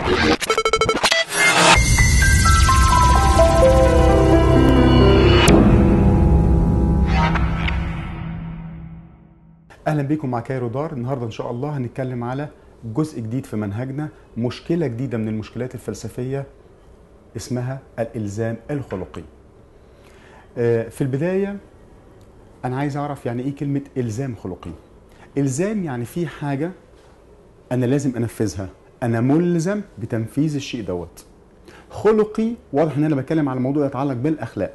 اهلا بيكم مع كايرو دار النهارده ان شاء الله هنتكلم على جزء جديد في منهجنا مشكله جديده من المشكلات الفلسفيه اسمها الالزام الخلقي آه، في البدايه انا عايز اعرف يعني ايه كلمه الزام خلقي الزام يعني في حاجه انا لازم انفذها انا ملزم بتنفيذ الشيء دوت خلقي واضح ان انا بتكلم على موضوع يتعلق بالاخلاق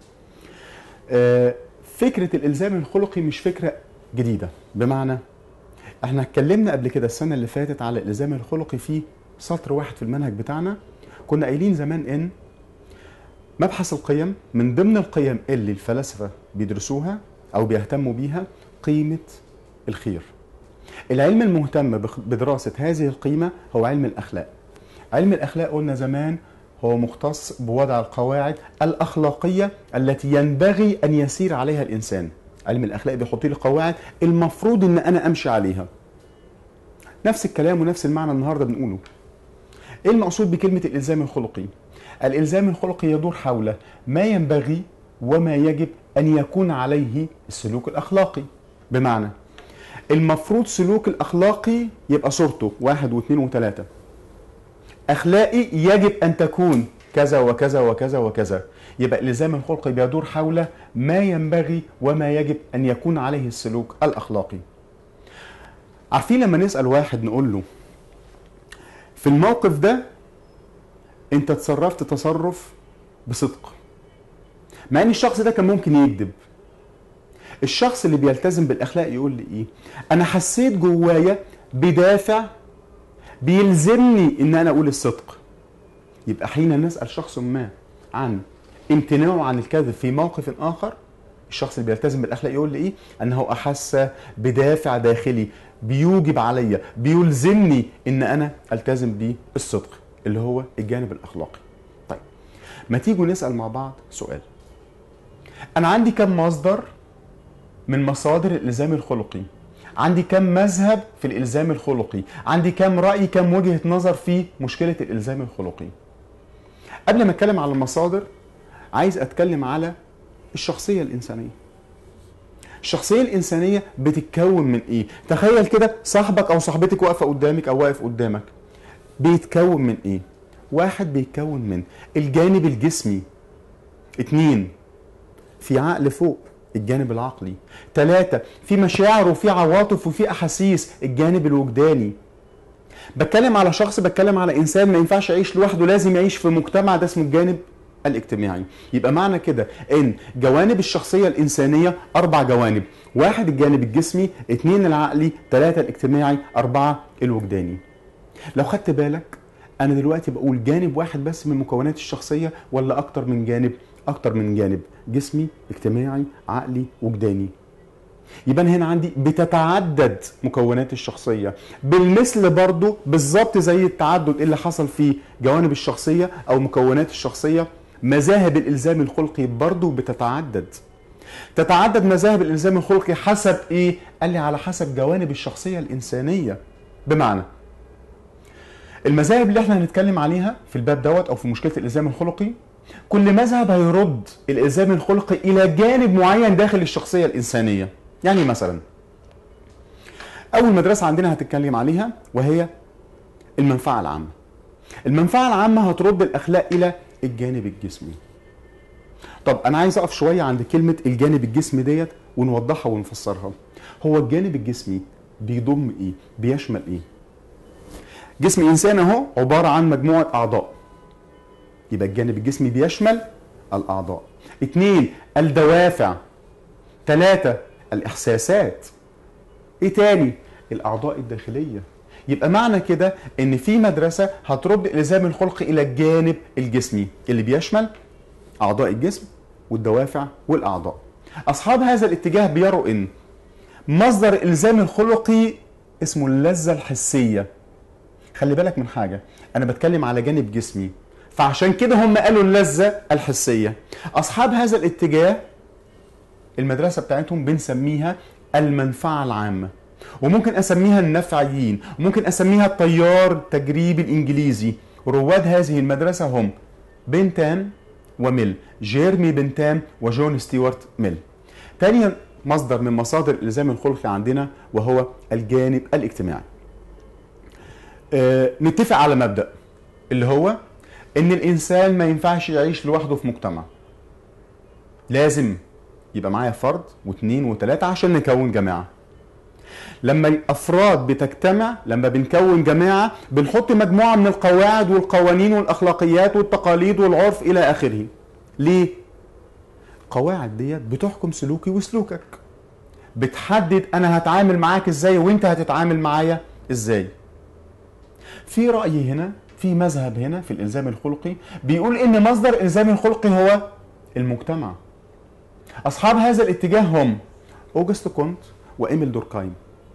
آه، فكره الالزام الخلقي مش فكره جديده بمعنى احنا اتكلمنا قبل كده السنه اللي فاتت على الالزام الخلقي في سطر واحد في المنهج بتاعنا كنا قايلين زمان ان مبحث القيم من ضمن القيم اللي الفلاسفه بيدرسوها او بيهتموا بيها قيمه الخير العلم المهتم بخ- بدراسه هذه القيمه هو علم الاخلاق علم الاخلاق قلنا زمان هو مختص بوضع القواعد الاخلاقيه التي ينبغي ان يسير عليها الانسان علم الاخلاق بيحط لي قواعد المفروض ان انا امشي عليها نفس الكلام ونفس المعنى النهارده بنقوله ايه المقصود بكلمه الالزام الخلقي الالزام الخلقي يدور حول ما ينبغي وما يجب ان يكون عليه السلوك الاخلاقي بمعنى المفروض سلوك الاخلاقي يبقى صورته واحد واثنين وثلاثه اخلاقي يجب ان تكون كذا وكذا وكذا وكذا يبقى الالزام الخلقي بيدور حول ما ينبغي وما يجب ان يكون عليه السلوك الاخلاقي عارفين لما نسال واحد نقول له في الموقف ده انت تصرفت تصرف بصدق مع ان الشخص ده كان ممكن يكذب الشخص اللي بيلتزم بالاخلاق يقول لي ايه انا حسيت جوايا بدافع بيلزمني ان انا اقول الصدق يبقى حين نسال شخص ما عن امتناعه عن الكذب في موقف اخر الشخص اللي بيلتزم بالاخلاق يقول لي ايه انه احس بدافع داخلي بيوجب عليا بيلزمني ان انا التزم بالصدق اللي هو الجانب الاخلاقي طيب ما تيجوا نسال مع بعض سؤال انا عندي كم مصدر من مصادر الالزام الخلقي عندي كم مذهب في الالزام الخلقي عندي كم راي كم وجهه نظر في مشكله الالزام الخلقي قبل ما اتكلم على المصادر عايز اتكلم على الشخصيه الانسانيه الشخصيه الانسانيه بتتكون من ايه تخيل كده صاحبك او صاحبتك واقفه قدامك او واقف قدامك بيتكون من ايه واحد بيتكون من الجانب الجسمي اتنين في عقل فوق الجانب العقلي ثلاثة في مشاعر وفي عواطف وفي أحاسيس الجانب الوجداني بتكلم على شخص بتكلم على إنسان ما ينفعش يعيش لوحده لازم يعيش في مجتمع ده اسمه الجانب الاجتماعي يبقى معنى كده ان جوانب الشخصية الإنسانية أربع جوانب واحد الجانب الجسمي اثنين العقلي ثلاثة الاجتماعي أربعة الوجداني لو خدت بالك انا دلوقتي بقول جانب واحد بس من مكونات الشخصيه ولا اكتر من جانب اكتر من جانب جسمي اجتماعي عقلي وجداني يبقى أنا هنا عندي بتتعدد مكونات الشخصيه بالمثل برضو بالظبط زي التعدد اللي حصل في جوانب الشخصيه او مكونات الشخصيه مذاهب الالزام الخلقي برضو بتتعدد تتعدد مذاهب الالزام الخلقي حسب ايه قال لي على حسب جوانب الشخصيه الانسانيه بمعنى المذاهب اللي احنا هنتكلم عليها في الباب دوت او في مشكله الالزام الخلقي كل مذهب هيرد الالزام الخلقي الى جانب معين داخل الشخصيه الانسانيه يعني مثلا اول مدرسه عندنا هتتكلم عليها وهي المنفعه العامه المنفعه العامه هترد الاخلاق الى الجانب الجسمي طب انا عايز اقف شويه عند كلمه الجانب الجسمي ديت ونوضحها ونفسرها هو الجانب الجسمي بيضم ايه بيشمل ايه جسم الانسان اهو عباره عن مجموعه اعضاء يبقى الجانب الجسمي بيشمل الاعضاء اتنين الدوافع ثلاثة الاحساسات ايه تاني الاعضاء الداخليه يبقى معنى كده ان في مدرسه هترد الالزام الخلقي الى الجانب الجسمي اللي بيشمل اعضاء الجسم والدوافع والاعضاء اصحاب هذا الاتجاه بيروا ان مصدر الالزام الخلقي اسمه اللذه الحسيه خلي بالك من حاجه انا بتكلم على جانب جسمي فعشان كده هم قالوا اللذه الحسيه اصحاب هذا الاتجاه المدرسه بتاعتهم بنسميها المنفعه العامه وممكن اسميها النفعيين وممكن اسميها التيار التجريبي الانجليزي رواد هذه المدرسه هم بنتام وميل جيرمي بنتام وجون ستيوارت ميل تاني مصدر من مصادر الالزام الخلقي عندنا وهو الجانب الاجتماعي أه نتفق على مبدا اللي هو ان الانسان ما ينفعش يعيش لوحده في مجتمع لازم يبقى معايا فرد واثنين وثلاثة عشان نكون جماعة لما الافراد بتجتمع لما بنكون جماعه بنحط مجموعه من القواعد والقوانين والاخلاقيات والتقاليد والعرف الى اخره ليه القواعد ديت بتحكم سلوكي وسلوكك بتحدد انا هتعامل معاك ازاي وانت هتتعامل معايا ازاي في راي هنا في مذهب هنا في الالزام الخلقي بيقول ان مصدر الالزام الخلقي هو المجتمع اصحاب هذا الاتجاه هم اوجست كونت وايميل دوركايم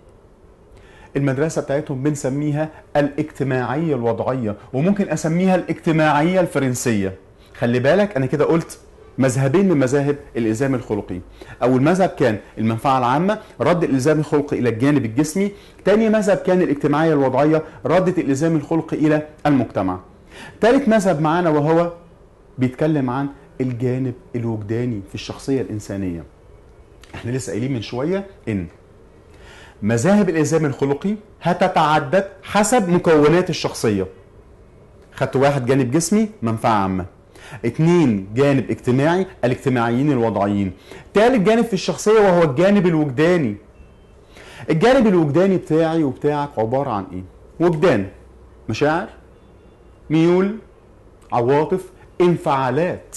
المدرسه بتاعتهم بنسميها الاجتماعيه الوضعيه وممكن اسميها الاجتماعيه الفرنسيه خلي بالك انا كده قلت مذهبين من مذاهب الالزام الخلقي اول مذهب كان المنفعه العامه رد الالزام الخلقي الى الجانب الجسمي تاني مذهب كان الاجتماعيه الوضعيه ردت الالزام الخلقي الى المجتمع ثالث مذهب معانا وهو بيتكلم عن الجانب الوجداني في الشخصيه الانسانيه احنا لسه قايلين من شويه ان مذاهب الالزام الخلقي هتتعدد حسب مكونات الشخصيه خدت واحد جانب جسمي منفعه عامه اتنين جانب اجتماعي الاجتماعيين الوضعيين تالت جانب في الشخصيه وهو الجانب الوجداني الجانب الوجداني بتاعي وبتاعك عباره عن ايه وجدان مشاعر ميول عواطف انفعالات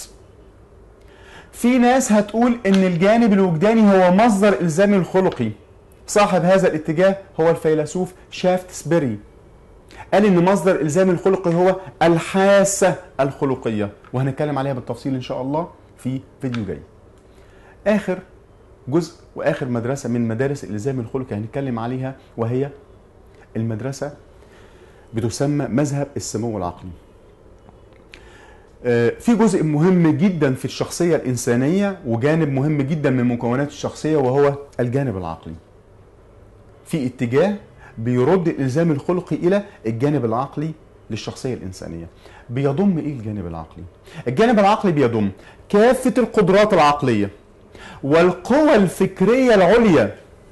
في ناس هتقول ان الجانب الوجداني هو مصدر الزام الخلقي صاحب هذا الاتجاه هو الفيلسوف شافت سبيري قال ان مصدر الزام الخلقي هو الحاسه الخلقيه وهنتكلم عليها بالتفصيل ان شاء الله في فيديو جاي اخر جزء واخر مدرسه من مدارس الالزام الخلقي هنتكلم عليها وهي المدرسه بتسمى مذهب السمو العقلي في جزء مهم جدا في الشخصية الإنسانية وجانب مهم جدا من مكونات الشخصية وهو الجانب العقلي في اتجاه بيرد الإلزام الخلقي إلى الجانب العقلي للشخصية الإنسانية بيضم إيه الجانب العقلي؟ الجانب العقلي بيضم كافة القدرات العقلية والقوى الفكرية العليا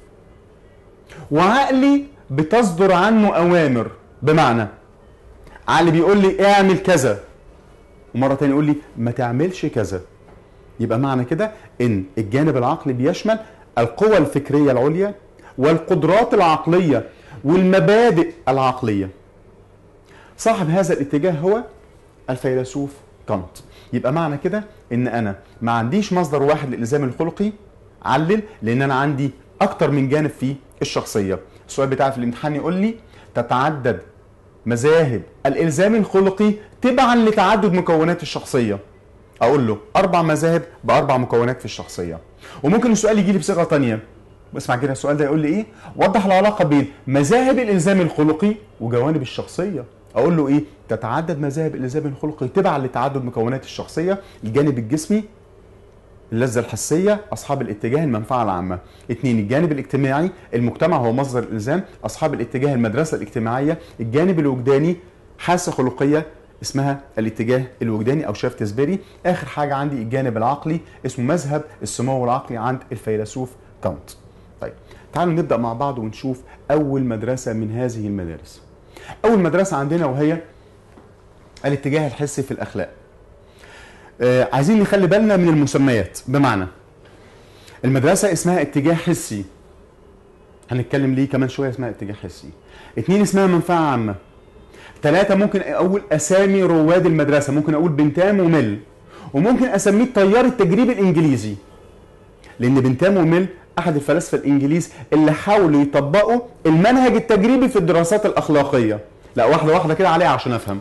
وعقلي بتصدر عنه أوامر بمعنى عقلي بيقول لي اعمل كذا ومره تانية يقول لي ما تعملش كذا يبقى معنى كده ان الجانب العقلي بيشمل القوى الفكريه العليا والقدرات العقليه والمبادئ العقليه صاحب هذا الاتجاه هو الفيلسوف كانت يبقى معنى كده ان انا ما عنديش مصدر واحد للالزام الخلقي علل لان انا عندي اكتر من جانب في الشخصيه السؤال بتاعي في الامتحان يقول لي تتعدد مذاهب الالزام الخلقي تبعا لتعدد مكونات الشخصيه اقول له اربع مذاهب باربع مكونات في الشخصيه وممكن السؤال يجي لي بصيغه تانية اسمع كده السؤال ده يقول لي ايه وضح العلاقه بين مذاهب الالزام الخلقي وجوانب الشخصيه اقول له ايه تتعدد مذاهب الالزام الخلقي تبعا لتعدد مكونات الشخصيه الجانب الجسمي اللذة الحسية أصحاب الاتجاه المنفعة العامة اثنين الجانب الاجتماعي المجتمع هو مصدر الإلزام أصحاب الاتجاه المدرسة الاجتماعية الجانب الوجداني حاسة خلقية اسمها الاتجاه الوجداني أو شافت سبيري آخر حاجة عندي الجانب العقلي اسمه مذهب السمو العقلي عند الفيلسوف كانت طيب تعالوا نبدأ مع بعض ونشوف أول مدرسة من هذه المدارس أول مدرسة عندنا وهي الاتجاه الحسي في الأخلاق آه عايزين نخلي بالنا من المسميات بمعنى المدرسة اسمها اتجاه حسي هنتكلم ليه كمان شوية اسمها اتجاه حسي اتنين اسمها منفعة عامة ثلاثة ممكن أقول أسامي رواد المدرسة ممكن أقول بنتام وميل وممكن أسميه التيار التجريبي الإنجليزي لأن بنتام وميل أحد الفلاسفة الإنجليز اللي حاولوا يطبقوا المنهج التجريبي في الدراسات الأخلاقية لا واحدة واحدة كده عليها عشان أفهم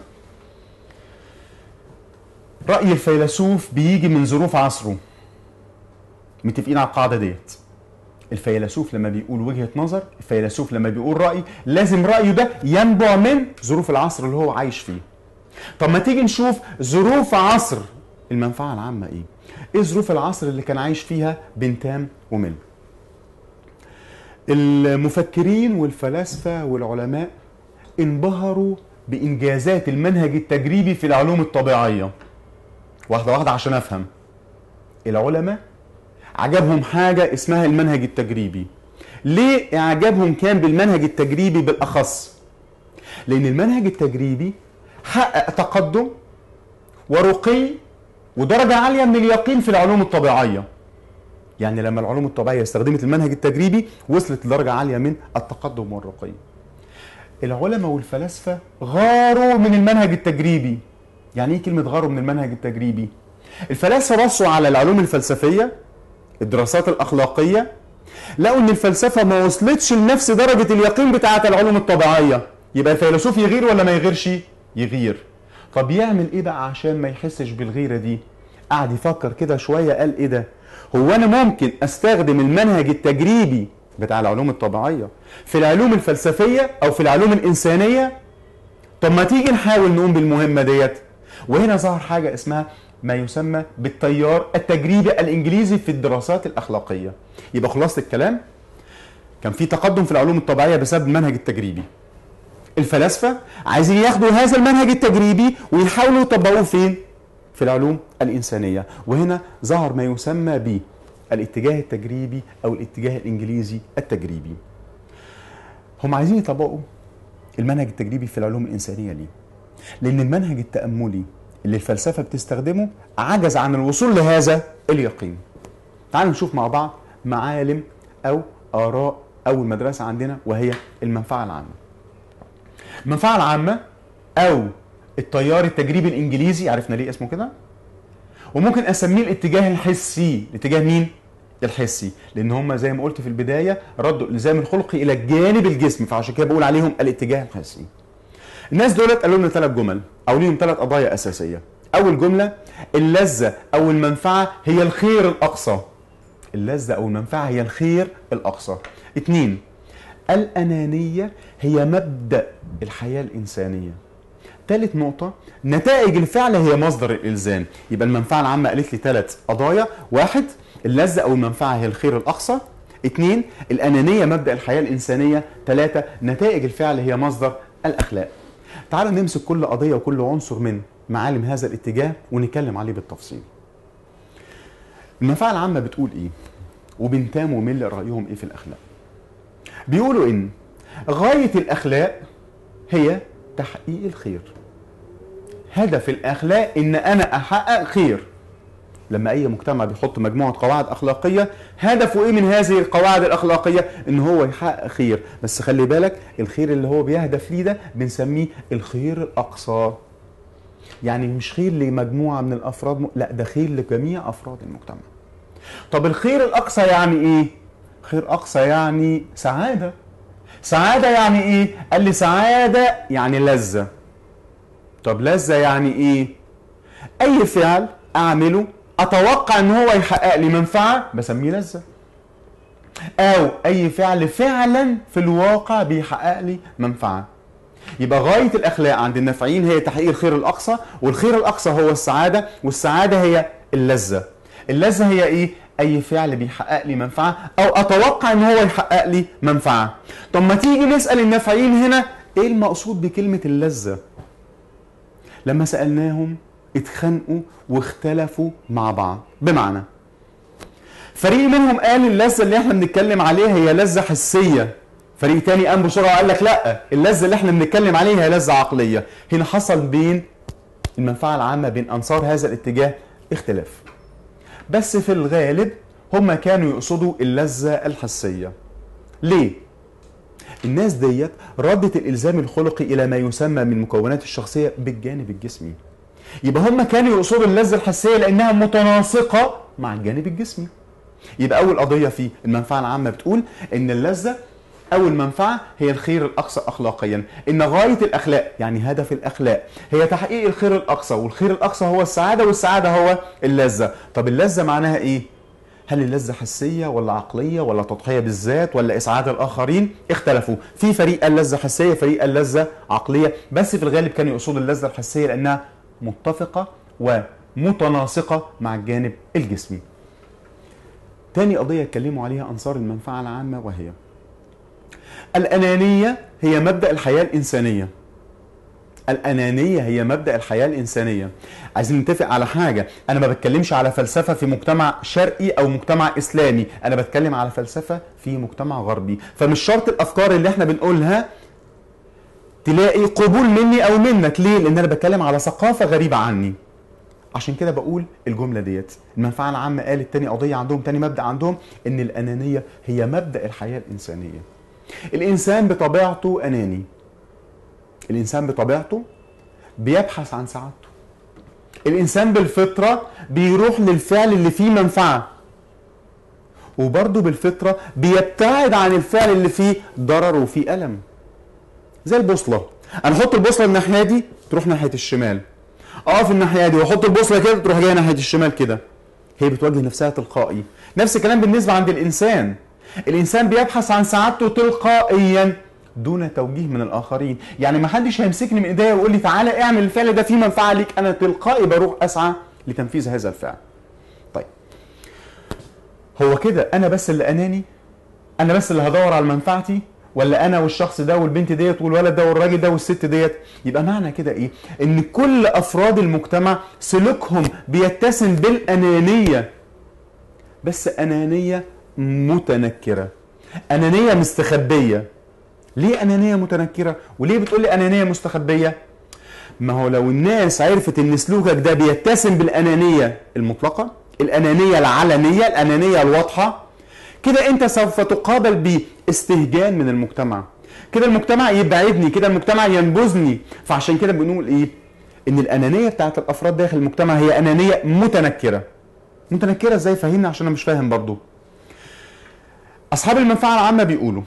رأي الفيلسوف بيجي من ظروف عصره متفقين على القاعدة ديت الفيلسوف لما بيقول وجهة نظر الفيلسوف لما بيقول رأي لازم رأيه ده ينبع من ظروف العصر اللي هو عايش فيه طب ما تيجي نشوف ظروف عصر المنفعة العامة ايه ايه ظروف العصر اللي كان عايش فيها بنتام وميل المفكرين والفلاسفة والعلماء انبهروا بإنجازات المنهج التجريبي في العلوم الطبيعية واحدة واحدة عشان أفهم العلماء عجبهم حاجة اسمها المنهج التجريبي ليه إعجابهم كان بالمنهج التجريبي بالأخص لأن المنهج التجريبي حقق تقدم ورقي ودرجة عالية من اليقين في العلوم الطبيعية يعني لما العلوم الطبيعية استخدمت المنهج التجريبي وصلت لدرجة عالية من التقدم والرقي العلماء والفلاسفة غاروا من المنهج التجريبي يعني ايه كلمة غاروا من المنهج التجريبي الفلاسفة بصوا على العلوم الفلسفية الدراسات الأخلاقية لقوا ان الفلسفة ما وصلتش لنفس درجة اليقين بتاعة العلوم الطبيعية يبقى الفيلسوف يغير ولا ما يغيرش يغير طب يعمل ايه بقى عشان ما يحسش بالغيرة دي قعد يفكر كده شوية قال ايه ده هو انا ممكن استخدم المنهج التجريبي بتاع العلوم الطبيعية في العلوم الفلسفية او في العلوم الانسانية طب ما تيجي نحاول نقوم بالمهمة ديت وهنا ظهر حاجة اسمها ما يسمى بالتيار التجريبي الانجليزي في الدراسات الاخلاقية يبقى خلاصة الكلام كان في تقدم في العلوم الطبيعية بسبب المنهج التجريبي الفلاسفة عايزين ياخدوا هذا المنهج التجريبي ويحاولوا يطبقوه فين؟ في العلوم الإنسانية وهنا ظهر ما يسمى ب الاتجاه التجريبي أو الاتجاه الإنجليزي التجريبي هم عايزين يطبقوا المنهج التجريبي في العلوم الإنسانية ليه؟ لأن المنهج التأملي اللي الفلسفة بتستخدمه عجز عن الوصول لهذا اليقين تعالوا نشوف مع بعض معالم أو آراء أول مدرسة عندنا وهي المنفعة العامة المنفعة العامة أو التيار التجريبي الإنجليزي عرفنا ليه اسمه كده وممكن أسميه الاتجاه الحسي الاتجاه مين؟ الحسي لأن هم زي ما قلت في البداية ردوا الإلزام الخلقي إلى الجانب الجسمي فعشان كده بقول عليهم الاتجاه الحسي الناس دولت قالوا لنا ثلاث جمل أو ليهم ثلاث قضايا أساسية أول جملة اللذة أو المنفعة هي الخير الأقصى اللذة أو المنفعة هي الخير الأقصى اتنين الأنانية هي مبدأ الحياة الإنسانية ثالث نقطة نتائج الفعل هي مصدر الإلزام يبقى المنفعة العامة قالت لي ثلاث قضايا واحد اللذة أو المنفعة هي الخير الأقصى اثنين الأنانية مبدأ الحياة الإنسانية ثلاثة نتائج الفعل هي مصدر الأخلاق تعالوا نمسك كل قضية وكل عنصر من معالم هذا الاتجاه ونتكلم عليه بالتفصيل المنفعة العامة بتقول إيه وبنتام ومل رأيهم إيه في الأخلاق بيقولوا إن غاية الأخلاق هي تحقيق الخير هدف الأخلاق إن أنا أحقق خير لما أي مجتمع بيحط مجموعة قواعد أخلاقية هدفه إيه من هذه القواعد الأخلاقية إن هو يحقق خير بس خلي بالك الخير اللي هو بيهدف ليه ده بنسميه الخير الأقصى يعني مش خير لمجموعة من الأفراد لا ده خير لجميع أفراد المجتمع طب الخير الأقصى يعني إيه؟ خير أقصى يعني سعادة سعادة يعني إيه؟ قال لي سعادة يعني لذة طب لذة يعني إيه؟ أي فعل أعمله أتوقع إن هو يحقق لي منفعة بسميه لذة أو أي فعل فعلا في الواقع بيحقق لي منفعة يبقى غاية الأخلاق عند النافعين هي تحقيق الخير الأقصى والخير الأقصى هو السعادة والسعادة هي اللذة اللذة هي إيه؟ أي فعل بيحقق لي منفعة أو أتوقع إن هو يحقق لي منفعة طب ما تيجي نسأل النافعين هنا إيه المقصود بكلمة اللذة؟ لما سألناهم اتخانقوا واختلفوا مع بعض بمعنى فريق منهم قال اللذة اللي احنا بنتكلم عليها هي لذة حسية فريق تاني قام بسرعة وقال لك لا اللذة اللي احنا بنتكلم عليها هي لذة عقلية هنا حصل بين المنفعة العامة بين أنصار هذا الاتجاه اختلاف بس في الغالب هم كانوا يقصدوا اللذة الحسية ليه؟ الناس ديت ردت الإلزام الخلقي إلى ما يسمى من مكونات الشخصية بالجانب الجسمي يبقى هم كانوا يقصدوا اللذة الحسية لأنها متناسقة مع الجانب الجسمي يبقى أول قضية في المنفعة العامة بتقول إن اللذة أو المنفعة هي الخير الأقصى أخلاقيا إن غاية الأخلاق يعني هدف الأخلاق هي تحقيق الخير الأقصى والخير الأقصى هو السعادة والسعادة هو اللذة طب اللذة معناها إيه؟ هل اللذة حسية ولا عقلية ولا تضحية بالذات ولا إسعاد الآخرين؟ اختلفوا في فريق قال لذة حسية فريق قال لذة عقلية بس في الغالب كانوا يقصدوا اللذة الحسية لأنها متفقة ومتناسقة مع الجانب الجسمي تاني قضية اتكلموا عليها أنصار المنفعة العامة وهي الأنانية هي مبدأ الحياة الإنسانية الأنانية هي مبدأ الحياة الإنسانية عايزين نتفق على حاجة أنا ما بتكلمش على فلسفة في مجتمع شرقي أو مجتمع إسلامي أنا بتكلم على فلسفة في مجتمع غربي فمش شرط الأفكار اللي احنا بنقولها تلاقي قبول مني أو منك ليه؟ لأن أنا بتكلم على ثقافة غريبة عني عشان كده بقول الجمله ديت المنفعه العامه قالت تاني قضيه عندهم تاني مبدا عندهم ان الانانيه هي مبدا الحياه الانسانيه الانسان بطبيعته اناني الانسان بطبيعته بيبحث عن سعادته الانسان بالفطره بيروح للفعل اللي فيه منفعه وبرضه بالفطره بيبتعد عن الفعل اللي فيه ضرر وفيه الم زي البوصله انا احط البوصله الناحيه دي تروح ناحيه الشمال اقف الناحيه دي واحط البوصله كده تروح جايه ناحيه الشمال كده هي بتوجه نفسها تلقائي نفس الكلام بالنسبه عند الانسان الانسان بيبحث عن سعادته تلقائيا دون توجيه من الاخرين يعني ما حدش هيمسكني من ايديا ويقول لي تعالى اعمل الفعل ده فيه منفعه ليك انا تلقائي بروح اسعى لتنفيذ هذا الفعل طيب هو كده انا بس اللي اناني انا بس اللي هدور على منفعتي ولا انا والشخص ده والبنت ديت والولد ده والراجل ده والست ديت يبقى معنى كده ايه ان كل افراد المجتمع سلوكهم بيتسم بالانانيه بس انانيه متنكره انانيه مستخبيه ليه انانيه متنكره وليه بتقول لي انانيه مستخبيه ما هو لو الناس عرفت ان سلوكك ده بيتسم بالانانيه المطلقه الانانيه العلنيه الانانيه الواضحه كده انت سوف تقابل باستهجان من المجتمع كده المجتمع يبعدني كده المجتمع ينبذني فعشان كده بنقول ايه ان الانانيه بتاعت الافراد داخل المجتمع هي انانيه متنكره متنكره ازاي فهمني عشان انا مش فاهم برضو اصحاب المنفعه العامه بيقولوا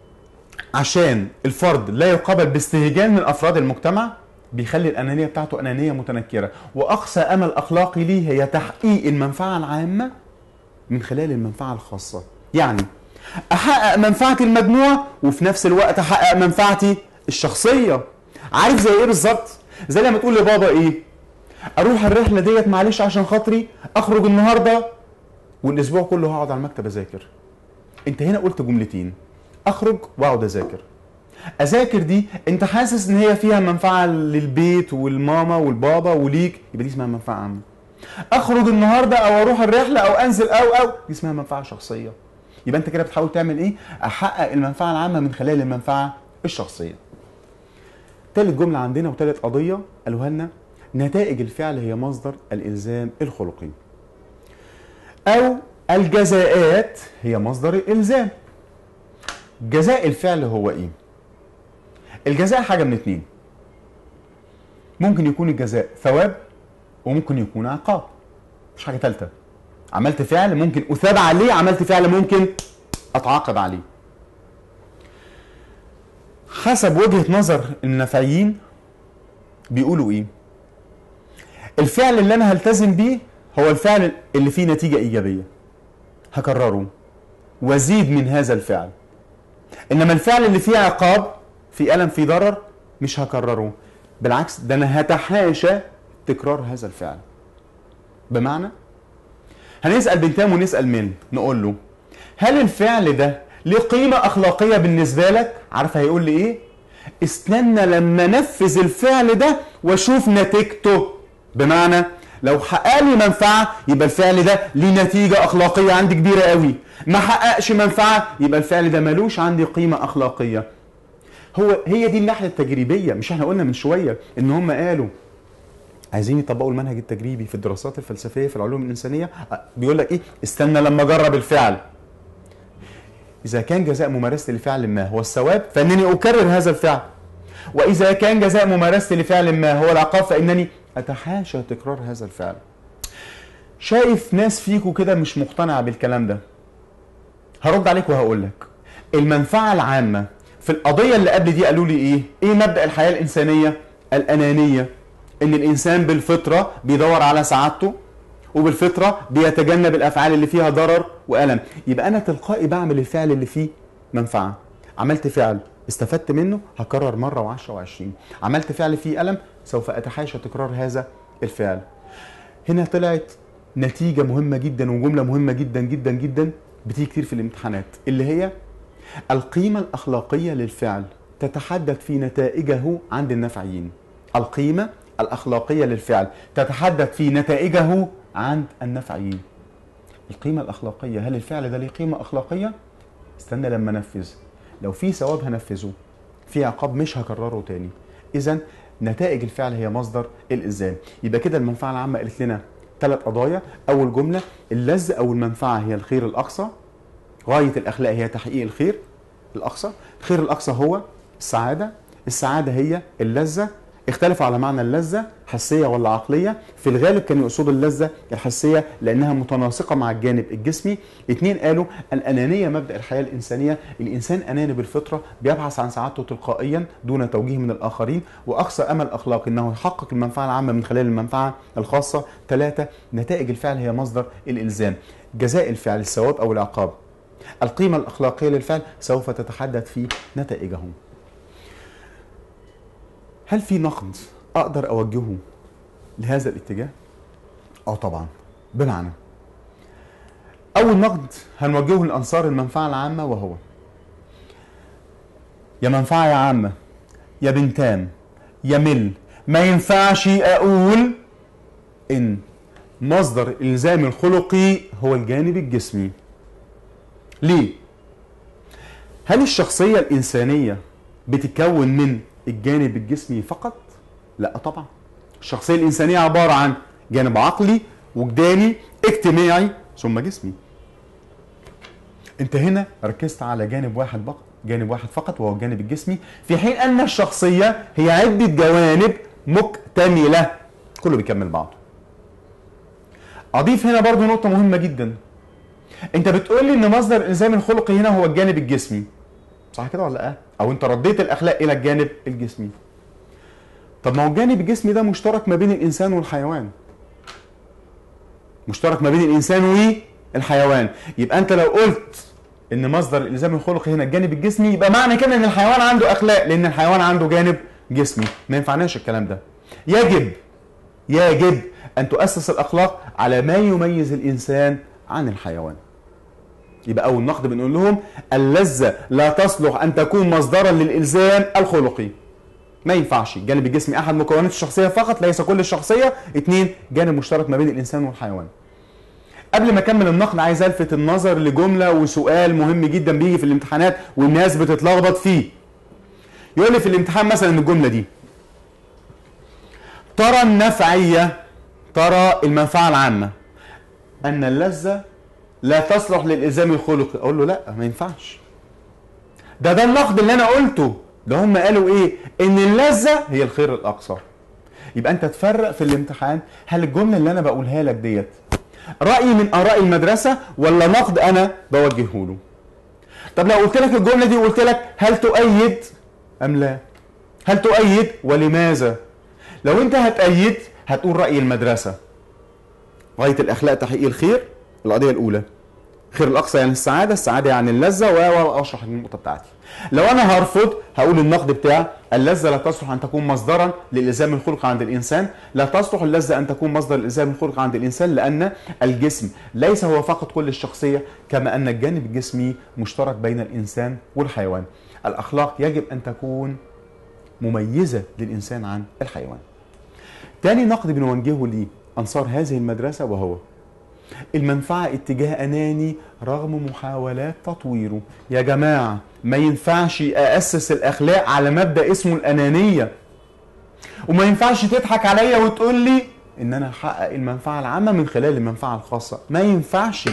عشان الفرد لا يقابل باستهجان من افراد المجتمع بيخلي الانانيه بتاعته انانيه متنكره واقصى امل اخلاقي ليه هي تحقيق المنفعه العامه من خلال المنفعه الخاصه يعني احقق منفعتي المجموعه وفي نفس الوقت احقق منفعتي الشخصيه عارف زي ايه بالظبط زي لما تقول لبابا ايه اروح الرحله ديت معلش عشان خاطري اخرج النهارده والاسبوع كله هقعد على المكتب اذاكر انت هنا قلت جملتين اخرج واقعد اذاكر اذاكر دي انت حاسس ان هي فيها منفعه للبيت والماما والبابا وليك يبقى دي اسمها منفعه عامه اخرج النهارده او اروح الرحله او انزل او او دي اسمها منفعه شخصيه يبقى انت كده بتحاول تعمل ايه احقق المنفعه العامه من خلال المنفعه الشخصيه تالت جمله عندنا وتالت قضيه قالوها لنا نتائج الفعل هي مصدر الالزام الخلقي او الجزاءات هي مصدر الالزام جزاء الفعل هو ايه الجزاء حاجه من اتنين ممكن يكون الجزاء ثواب وممكن يكون عقاب مش حاجه ثالثه عملت فعل ممكن اثاب عليه عملت فعل ممكن اتعاقب عليه حسب وجهه نظر النفعيين بيقولوا ايه الفعل اللي انا هلتزم بيه هو الفعل اللي فيه نتيجه ايجابيه هكرره وازيد من هذا الفعل انما الفعل اللي فيه عقاب في الم في ضرر مش هكرره بالعكس ده انا هتحاشى تكرار هذا الفعل بمعنى هنسال بنتام ونسال من نقول له هل الفعل ده ليه قيمه اخلاقيه بالنسبه لك عارف هيقول لي ايه استنى لما نفذ الفعل ده واشوف نتيجته بمعنى لو حقق لي منفعه يبقى الفعل ده ليه نتيجه اخلاقيه عندي كبيره قوي ما حققش منفعه يبقى الفعل ده ملوش عندي قيمه اخلاقيه هو هي دي الناحيه التجريبيه مش احنا قلنا من شويه ان هم قالوا عايزين يطبقوا المنهج التجريبي في الدراسات الفلسفيه في العلوم الانسانيه بيقول لك ايه استنى لما اجرب الفعل اذا كان جزاء ممارستي لفعل ما هو الثواب فانني اكرر هذا الفعل واذا كان جزاء ممارستي لفعل ما هو العقاب فانني اتحاشى تكرار هذا الفعل شايف ناس فيكم كده مش مقتنعه بالكلام ده هرد عليك وهقول لك المنفعه العامه في القضيه اللي قبل دي قالوا لي ايه ايه مبدا الحياه الانسانيه الانانيه ان الانسان بالفطره بيدور على سعادته وبالفطره بيتجنب الافعال اللي فيها ضرر والم يبقى انا تلقائي بعمل الفعل اللي فيه منفعه عملت فعل استفدت منه هكرر مره وعشرة وعشرين عملت فعل فيه الم سوف اتحاشى تكرار هذا الفعل هنا طلعت نتيجه مهمه جدا وجمله مهمه جدا جدا جدا بتيجي كتير في الامتحانات اللي هي القيمة الأخلاقية للفعل تتحدث في نتائجه عند النفعيين القيمة الأخلاقية للفعل تتحدث في نتائجه عند النفعيين القيمة الأخلاقية هل الفعل ده ليه قيمة أخلاقية؟ استنى لما أنفذ لو في ثواب هنفذه في عقاب مش هكرره تاني إذا نتائج الفعل هي مصدر الإلزام يبقى كده المنفعة العامة قالت لنا ثلاث قضايا أول جملة اللذة أو المنفعة هي الخير الأقصى غاية الأخلاق هي تحقيق الخير الأقصى الخير الأقصى هو السعادة السعادة هي اللذة اختلفوا على معنى اللذة حسية ولا عقلية في الغالب كانوا يقصدوا اللذة الحسية لأنها متناسقة مع الجانب الجسمي اتنين قالوا الأنانية مبدأ الحياة الإنسانية الإنسان أناني بالفطرة بيبحث عن سعادته تلقائيا دون توجيه من الآخرين وأقصى أمل أخلاقي أنه يحقق المنفعة العامة من خلال المنفعة الخاصة ثلاثة نتائج الفعل هي مصدر الإلزام جزاء الفعل الثواب أو العقاب القيمة الأخلاقية للفعل سوف تتحدث في نتائجه هل في نقد اقدر اوجهه لهذا الاتجاه؟ اه طبعا بمعنى اول نقد هنوجهه لانصار المنفعه العامه وهو يا منفعه يا عامه يا بنتام يا مل ما ينفعش اقول ان مصدر الالزام الخلقي هو الجانب الجسمي ليه هل الشخصيه الانسانيه بتتكون من الجانب الجسمي فقط لا طبعا الشخصيه الانسانيه عباره عن جانب عقلي وجداني اجتماعي ثم جسمي انت هنا ركزت على جانب واحد فقط جانب واحد فقط وهو الجانب الجسمي في حين ان الشخصيه هي عده جوانب مكتمله كله بيكمل بعضه اضيف هنا برضو نقطه مهمه جدا انت بتقول لي ان مصدر الالزام الخلقي هنا هو الجانب الجسمي صح كده ولا لا او انت رديت الاخلاق الى الجانب الجسمي طب ما هو الجانب الجسمي ده مشترك ما بين الانسان والحيوان مشترك ما بين الانسان والحيوان يبقى انت لو قلت ان مصدر الالزام الخلقي هنا الجانب الجسمي يبقى معنى كده ان الحيوان عنده اخلاق لان الحيوان عنده جانب جسمي ما ينفعناش الكلام ده يجب يجب ان تؤسس الاخلاق على ما يميز الانسان عن الحيوان يبقى اول نقد بنقول لهم اللذه لا تصلح ان تكون مصدرا للالزام الخلقي ما ينفعش الجانب الجسمي احد مكونات الشخصيه فقط ليس كل الشخصيه اثنين جانب مشترك ما بين الانسان والحيوان قبل ما اكمل النقد عايز الفت النظر لجمله وسؤال مهم جدا بيجي في الامتحانات والناس بتتلخبط فيه يقول لي في الامتحان مثلا الجمله دي ترى النفعيه ترى المنفعه العامه ان اللذه لا تصلح للالزام الخلقي اقول له لا ما ينفعش ده ده النقد اللي انا قلته ده هم قالوا ايه ان اللذه هي الخير الاقصى يبقى انت تفرق في الامتحان هل الجمله اللي انا بقولها لك ديت راي من اراء المدرسه ولا نقد انا بوجهه له طب لو قلت لك الجمله دي وقلت لك هل تؤيد ام لا هل تؤيد ولماذا لو انت هتأيد هتقول رأي المدرسة غاية الأخلاق تحقيق الخير القضية الأولى خير الأقصى يعني السعادة السعادة يعني اللذة وأشرح النقطة بتاعتي لو أنا هرفض هقول النقد بتاع اللذة لا تصلح أن تكون مصدرا للإلزام الخلق عند الإنسان لا تصلح اللذة أن تكون مصدر الإلزام الخلق عند الإنسان لأن الجسم ليس هو فقط كل الشخصية كما أن الجانب الجسمي مشترك بين الإنسان والحيوان الأخلاق يجب أن تكون مميزة للإنسان عن الحيوان تاني نقد بنوجهه لأنصار هذه المدرسة وهو المنفعة اتجاه أناني رغم محاولات تطويره يا جماعة ما ينفعش أأسس الأخلاق على مبدأ اسمه الأنانية وما ينفعش تضحك عليا وتقول لي إن أنا هحقق المنفعة العامة من خلال المنفعة الخاصة ما ينفعش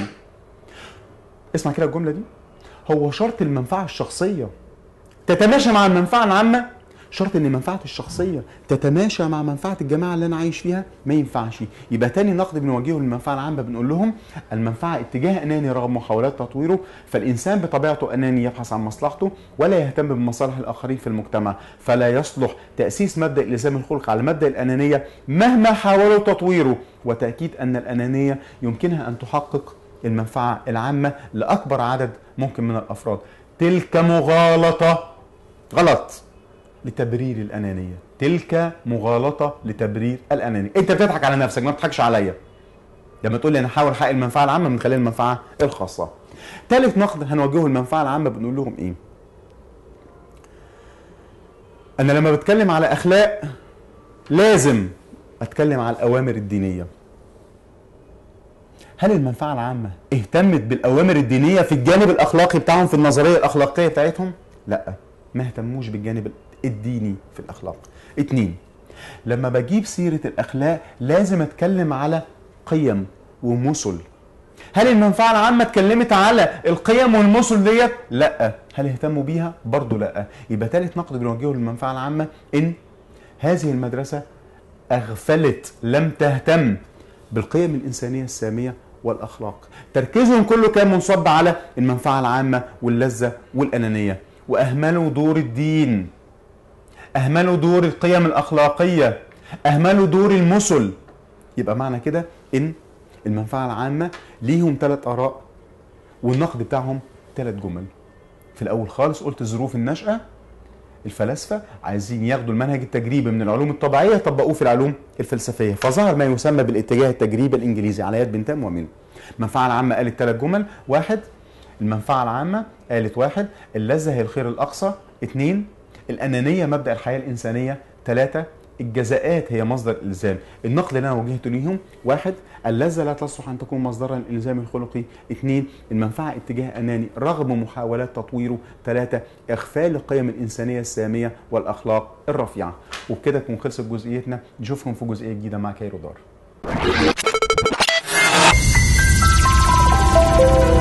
اسمع كده الجملة دي هو شرط المنفعة الشخصية تتماشى مع المنفعة العامة شرط ان منفعه الشخصيه تتماشى مع منفعه الجماعه اللي انا عايش فيها ما ينفعش يبقى تاني نقد بنواجهه للمنفعه العامه بنقول لهم المنفعه اتجاه اناني رغم محاولات تطويره فالانسان بطبيعته اناني يبحث عن مصلحته ولا يهتم بمصالح الاخرين في المجتمع فلا يصلح تاسيس مبدا الالزام الخلق على مبدا الانانيه مهما حاولوا تطويره وتاكيد ان الانانيه يمكنها ان تحقق المنفعه العامه لاكبر عدد ممكن من الافراد تلك مغالطه غلط لتبرير الانانيه تلك مغالطه لتبرير الانانيه انت بتضحك على نفسك ما بتضحكش عليا لما تقول لي انا هحاول احقق المنفعه العامه من خلال المنفعه الخاصه ثالث نقد هنوجهه المنفعه العامه بنقول لهم ايه انا لما بتكلم على اخلاق لازم اتكلم على الاوامر الدينيه هل المنفعه العامه اهتمت بالاوامر الدينيه في الجانب الاخلاقي بتاعهم في النظريه الاخلاقيه بتاعتهم لا ما اهتموش بالجانب الديني في الاخلاق اتنين لما بجيب سيره الاخلاق لازم اتكلم على قيم ومثل هل المنفعه العامه اتكلمت على القيم والمثل ديت لا هل اهتموا بيها برضه لا يبقى ثالث نقد بنوجهه للمنفعه العامه ان هذه المدرسه اغفلت لم تهتم بالقيم الانسانيه الساميه والاخلاق تركيزهم كله كان منصب على المنفعه العامه واللذه والانانيه واهملوا دور الدين اهملوا دور القيم الاخلاقيه اهملوا دور المثل يبقى معنى كده ان المنفعه العامه ليهم ثلاث اراء والنقد بتاعهم ثلاث جمل في الاول خالص قلت ظروف النشاه الفلاسفه عايزين ياخدوا المنهج التجريبي من العلوم الطبيعيه يطبقوه في العلوم الفلسفيه فظهر ما يسمى بالاتجاه التجريبي الانجليزي على يد بنتام وميل المنفعه العامه قالت ثلاث جمل واحد المنفعه العامه قالت واحد اللذه هي الخير الاقصى اثنين الانانيه مبدا الحياه الانسانيه ثلاثه الجزاءات هي مصدر الالزام النقد اللي انا وجهته ليهم واحد اللذه لا تصلح ان تكون مصدرا للالزام الخلقي اثنين المنفعه اتجاه اناني رغم محاولات تطويره ثلاثه اغفال القيم الانسانيه الساميه والاخلاق الرفيعه وبكده تكون خلصت جزئيتنا نشوفكم في جزئيه جديده مع كايرو دار